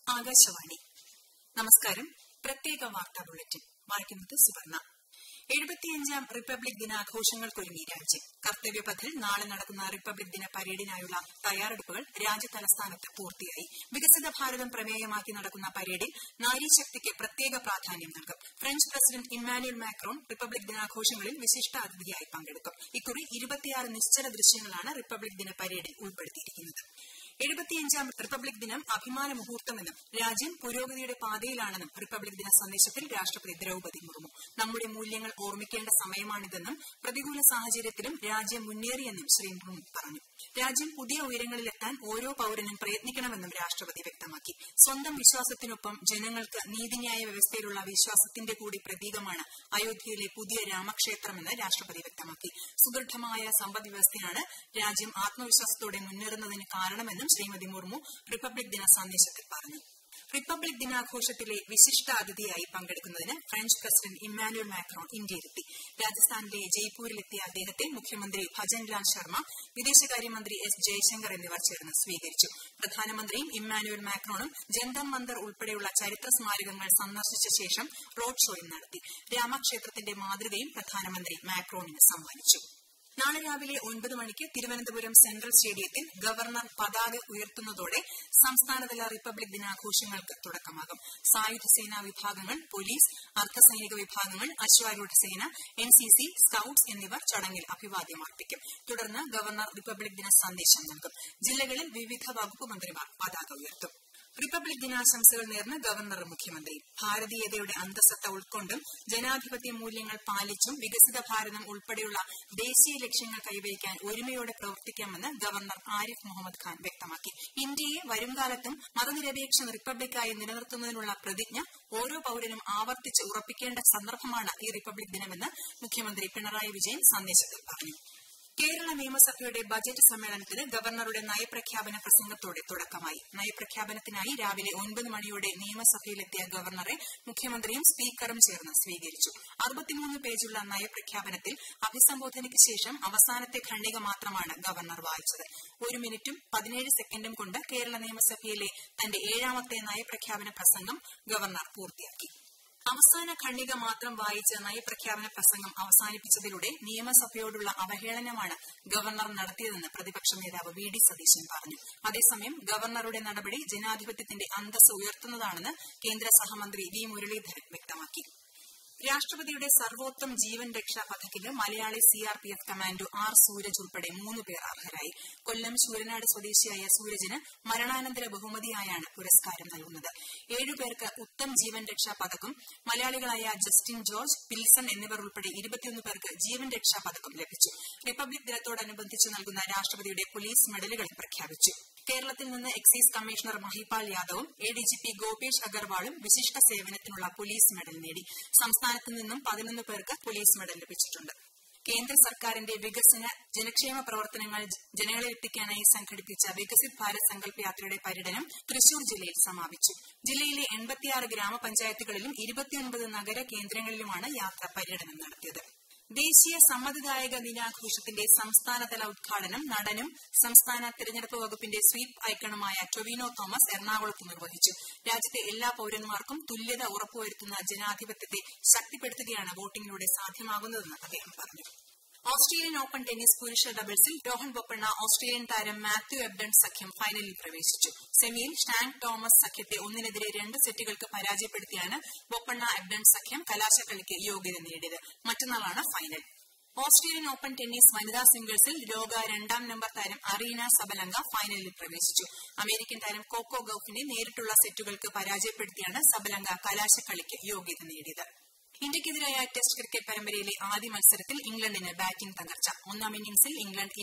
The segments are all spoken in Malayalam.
ആകാശവാണി നമസ്കാരം പ്രത്യേക വാർത്താ ബുള്ളറ്റിൻ വായിക്കുന്നത് സുവർണ എഴുപത്തിയഞ്ചാം റിപ്പബ്ലിക് ദിനാഘോഷങ്ങൾക്കൊരുങ്ങി രാജ്യം കർത്തവ്യപഥിൽ നാളെ നടക്കുന്ന റിപ്പബ്ലിക് ദിന പരേഡിനായുള്ള തയ്യാറെടുപ്പുകൾ രാജ്യതലസ്ഥാനത്ത് പൂർത്തിയായി വികസിത ഭാരതം പ്രമേയമാക്കി നടക്കുന്ന പരേഡിൽ നാരീശക്തിക്ക് പ്രത്യേക പ്രാധാന്യം നൽകും French president Emmanuel Macron republic ദിനാഘോഷങ്ങളിൽ വിശിഷ്ടാതിഥിയായി പങ്കെടുക്കും ഇക്കുറി ഇരുപത്തിയാറ് നിശ്ചല ദൃശ്യങ്ങളാണ് റിപ്പബ്ലിക് ദിന പരേഡിൽ ഉൾപ്പെടുത്തിയിരിക്കുന്നത് എഴുപത്തിയഞ്ചാം റിപ്പബ്ലിക് ദിനം അഭിമാന മുഹൂർത്തമെന്നും രാജ്യം പുരോഗതിയുടെ പാതയിലാണെന്നും റിപ്പബ്ലിക് ദിന സന്ദേശത്തിൽ രാഷ്ട്രപതി ദ്രൌപതി മുർമു നമ്മുടെ മൂല്യങ്ങൾ ഓർമ്മിക്കേണ്ട സമയമാണിതെന്നും പ്രതികൂല സാഹചര്യത്തിലും രാജ്യം മുന്നേറിയെന്നും ശ്രീ മുർമു പറഞ്ഞു രാജ്യം പുതിയ ഉയരങ്ങളിലെത്താൻ ഓരോ പൌരനും പ്രയത്നിക്കണമെന്നും രാഷ്ട്രപതി വ്യക്തമാക്കി സ്വന്തം വിശ്വാസത്തിനൊപ്പം ജനങ്ങൾക്ക് നീതിന്യായ വ്യവസ്ഥയിലുള്ള വിശ്വാസത്തിന്റെ കൂടി പ്രതീകമാണ് അയോധ്യയിലെ പുതിയ രാമക്ഷേത്രമെന്ന് രാഷ്ട്രപതി വ്യക്തമാക്കി സുദൃഢമായ സമ്പദ് വ്യവസ്ഥയാണ് രാജ്യം ആത്മവിശ്വാസത്തോടെ മുന്നേറുന്നതിന് കാരണമെന്നും ശ്രീമതി മുർമു റിപ്പബ്ലിക് ദിന സന്ദേശത്തിൽ പറഞ്ഞു റിപ്പബ്ലിക് ദിനാഘോഷത്തിലെ വിശിഷ്ടാതിഥിയായി പങ്കെടുക്കുന്നതിന് ഫ്രഞ്ച് പ്രസിഡന്റ് ഇമ്മാനുവൽ മാക്രോൺ ഇന്ത്യയിലെത്തി രാജസ്ഥാനിലെ ജയ്പൂരിലെത്തിയ അദ്ദേഹത്തെ മുഖ്യമന്ത്രി ഭജൻലാൽ ശർമ്മ വിദേശകാര്യമന്ത്രി എസ് ജയശങ്കർ എന്നിവർ ചേർന്ന് സ്വീകരിച്ചു പ്രധാനമന്ത്രിയും ഇമ്മാനുവൽ മാക്രോണും ജന്തം മന്ദർ ഉൾപ്പെടെയുള്ള ചരിത്ര സ്മാരകങ്ങൾ സന്ദർശിച്ച ശേഷം റോഡ് ഷോയും നടത്തി രാമക്ഷേത്രത്തിന്റെ മാതൃകയും പ്രധാനമന്ത്രി മാക്രോണിന് സമ്മാനിച്ചു നാളെ രാവിലെ ഒൻപത് മണിക്ക് തിരുവനന്തപുരം സെൻട്രൽ സ്റ്റേഡിയത്തിൽ ഗവർണർ പതാക ഉയർത്തുന്നതോടെ സംസ്ഥാനതല റിപ്പബ്ലിക് ദിനാഘോഷങ്ങൾക്ക് തുടക്കമാകും സായുധ സേനാ വിഭാഗങ്ങൾ പോലീസ് അർദ്ധസൈനിക വിഭാഗങ്ങൾ അശ്വാരൂഢ സേന എൻസിസി സ്കൌട്ട്സ് എന്നിവർ ചടങ്ങിൽ അഭിവാദ്യം അർപ്പിക്കും തുടർന്ന് ഗവർണർ റിപ്പബ്ലിക് ദിന സന്ദേശം നൽകും ജില്ലകളിൽ വിവിധ വകുപ്പ് മന്ത്രിമാർ പതാക ഉയർത്തും റിപ്പബ്ലിക് ദിനാശംസകൾ നേർന്ന് ഗവർണറും മുഖ്യമന്ത്രിയും ഭാരതീയതയുടെ അന്തസത്ത ഉൾക്കൊണ്ടും ജനാധിപത്യ മൂല്യങ്ങൾ പാലിച്ചും വികസിത ഭാരതം ഉൾപ്പെടെയുള്ള ദേശീയ ലക്ഷ്യങ്ങൾ കൈവരിക്കാൻ ഒരുമയോടെ പ്രവർത്തിക്കാമെന്ന് ഗവർണർ ആരിഫ് മുഹമ്മദ് ഖാൻ വ്യക്തമാക്കി ഇന്ത്യയെ വരുംകാലത്തും മതനിരപേക്ഷ റിപ്പബ്ലിക്കായി നിലനിർത്തുന്നതിനുള്ള പ്രതിജ്ഞ ഓരോ പൌരനും ആവർത്തിച്ച് ഉറപ്പിക്കേണ്ട സന്ദർഭമാണ് ഈ റിപ്പബ്ലിക് ദിനമെന്ന് മുഖ്യമന്ത്രി പിണറായി വിജയൻ സന്ദേശത്തിൽ പറഞ്ഞു കേരള നിയമസഭയുടെ ബജറ്റ് സമ്മേളനത്തിന് ഗവർണറുടെ നയപ്രഖ്യാപന പ്രസംഗത്തോടെ തുടക്കമായി നയപ്രഖ്യാപനത്തിനായി രാവിലെ ഒൻപത് മണിയോടെ നിയമസഭയിലെത്തിയ ഗവർണറെ മുഖ്യമന്ത്രിയും സ്പീക്കറും ചേർന്ന് സ്വീകരിച്ചു അറുപത്തിമൂന്ന് പേജുള്ള നയപ്രഖ്യാപനത്തിൽ അഭിസംബോധനയ്ക്ക് ശേഷം അവസാനത്തെ ഖണ്ഡിക മാത്രമാണ് ഗവർണർ വായിച്ചത് ഒരു മിനിറ്റും പതിനേഴ് സെക്കൻഡും കൊണ്ട് കേരള നിയമസഭയിലെ തന്റെ ഏഴാമത്തെ നയപ്രഖ്യാപന പ്രസംഗം ഗവർണർ പൂർത്തിയാക്കി അവസാന ഖണ്ഡിക മാത്രം വായിച്ച് നയപ്രഖ്യാപന പ്രസംഗം അവസാനിപ്പിച്ചതിലൂടെ നിയമസഭയോടുള്ള അവഹേളനമാണ് ഗവർണർ നടത്തിയതെന്ന് പ്രതിപക്ഷ നേതാവ് വി ഡി സതീശൻ പറഞ്ഞു അതേസമയം ഗവർണറുടെ നടപടി ജനാധിപത്യത്തിന്റെ അന്തസ് ഉയർത്തുന്നതാണെന്ന് കേന്ദ്ര സഹമന്ത്രി വി മുരളീധരൻ വ്യക്തമാക്കി രാഷ്ട്രപതിയുടെ സർവോത്തം ജീവൻ രക്ഷാ പഥകിന് Malayali CRPF commando R Suraj ഉൾപ്പെടെ മൂന്ന് പേർ അർഹരായി കൊല്ലം ശൂരനാട് സ്വദേശിയായ സൂരജിന് മരണാനന്തര ബഹുമതിയായാണ് പുരസ്കാരം നൽകുന്നത് ഏഴുപേർക്ക് ഉത്തം ജീവൻ രക്ഷാ പതക്കും മലയാളികളായ ജസ്റ്റിൻ ജോർജ് പിൽസൺ എന്നിവർ ഉൾപ്പെടെ ഇരുപത്തിയൊന്ന് പേർക്ക് ജീവൻ രക്ഷാ പതക്കം ലഭിച്ചു റിപ്പബ്ലിക് ദിനത്തോടനുബന്ധിച്ച് നൽകുന്ന രാഷ്ട്രപതിയുടെ പോലീസ് മെഡലുകളും പ്രഖ്യാപിച്ചു കേരളത്തിൽ നിന്ന് എക്സൈസ് കമ്മീഷണർ മഹിപാൽ യാദവും എ ഡിജിപി ഗോപേഷ് അഗർവാളും വിശിഷ്ട സേവനത്തിനുള്ള പോലീസ് മെഡൽ നേടി സംസ്ഥാനത്ത് നിന്നും പതിനൊന്ന് പേർക്ക് പോലീസ് മെഡൽ ലഭിച്ചിട്ടുണ്ട് കേന്ദ്ര സർക്കാരിന്റെ വികസന ജനക്ഷേമ പ്രവർത്തനങ്ങൾ ജനങ്ങളിലെത്തിക്കാനായി സംഘടിപ്പിച്ച വികസിത് ഭാരത് സങ്കല്പ് യാത്രയുടെ പര്യടനം തൃശൂർ ജില്ലയിൽ സമാപിച്ചു ജില്ലയിലെ എൺപത്തിയാറ് ഗ്രാമപഞ്ചായത്തുകളിലും ഇരുപത്തിയൊൻപത് നഗര കേന്ദ്രങ്ങളിലുമാണ് യാത്ര പര്യടനം നടത്തിയത് ദേശീയ സമ്മതിദായക ദിനാഘോഷത്തിന്റെ സംസ്ഥാനതല ഉദ്ഘാടനം നടനും സംസ്ഥാന തെരഞ്ഞെടുപ്പ് വകുപ്പിന്റെ സ്വീപ് ഐക്കണുമായ ടൊവിനോ തോമസ് എറണാകുളത്ത് നിർവഹിച്ചു രാജ്യത്തെ എല്ലാ പൌരന്മാർക്കും തുല്യത ഉറപ്പുവരുത്തുന്ന ജനാധിപത്യത്തെ ശക്തിപ്പെടുത്തുകയാണ് വോട്ടിംഗിലൂടെ സാധ്യമാകുന്നതെന്ന് അദ്ദേഹം പറഞ്ഞു ഓസ്ട്രേലിയൻ ഓപ്പൺ ടെന്നീസ് പുരുഷ ഡബിൾസിൽ രോഹൻ ബൊപ്പണ്ണ ഓസ്ട്രേലിയൻ താരം മാത്യു എബ്ഡൺ സഖ്യം ഫൈനലിൽ പ്രവേശിച്ചു സെമിയിൽ സ്റ്റാൻ തോമസ് സഖ്യത്തെ ഒന്നിനെതിരെ രണ്ട് സെറ്റുകൾക്ക് പരാജയപ്പെടുത്തിയാണ് ബൊപ്പണ്ണ എബ്ഡൺ സഖ്യം കലാശക്കളിക്ക് യോഗ്യത നേടിയത് മറ്റന്നാളാണ് ഫൈനൽ ഓസ്ട്രേലിയൻ ഓപ്പൺ ടെന്നീസ് വനിതാ സിംഗിൾസിൽ ലോക രണ്ടാം നമ്പർ താരം അറീന സബലങ്ക ഫൈനലിൽ പ്രവേശിച്ചു അമേരിക്കൻ താരം കോക്കോ ഗൌഫിനെ നേരിട്ടുള്ള സെറ്റുകൾക്ക് പരാജയപ്പെടുത്തിയാണ് സബലങ്ക കലാശക്കളിക്ക് യോഗ്യത നേടിയത് ഇന്ത്യയ്ക്കെതിരായ ടെസ്റ്റ് ക്രിക്കറ്റ് പരമ്പരയിലെ ആദ്യ മത്സരത്തിൽ ഇംഗ്ലണ്ടിന് ബാറ്റിംഗ് തകർച്ച ഒന്നാം ഇന്നിംഗ്സിൽ ഇംഗ്ലണ്ട്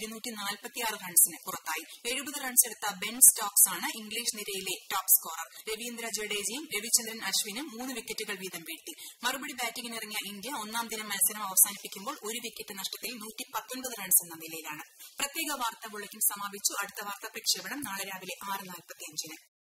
റൺസിന് പുറത്തായി എഴുപത് റൺസ് എടുത്ത ബെൻ സ്റ്റോക്സ് ആണ് ഇംഗ്ലീഷ് നിരയിലെ ടോപ്പ് സ്കോറർ രവീന്ദ്ര ജഡേജയും രവിചന്ദ്രൻ അശ്വിനും മൂന്ന് വിക്കറ്റുകൾ വീതം വീഴ്ത്തി മറുപടി ബാറ്റിംഗിനിറങ്ങിയ ഇന്ത്യ ഒന്നാം ദിനം മത്സരം അവസാനിപ്പിക്കുമ്പോൾ ഒരു വിക്കറ്റ് നഷ്ടത്തിൽ റൺസ് എന്ന നിലയിലാണ് പ്രത്യേക വാർത്താ ബുള്ളറ്റിൻ സമാപിച്ചു അടുത്ത വാർത്താ പ്രക്ഷേപണം നാളെ രാവിലെ ആറ് നാൽപ്പത്തിയഞ്ചിന്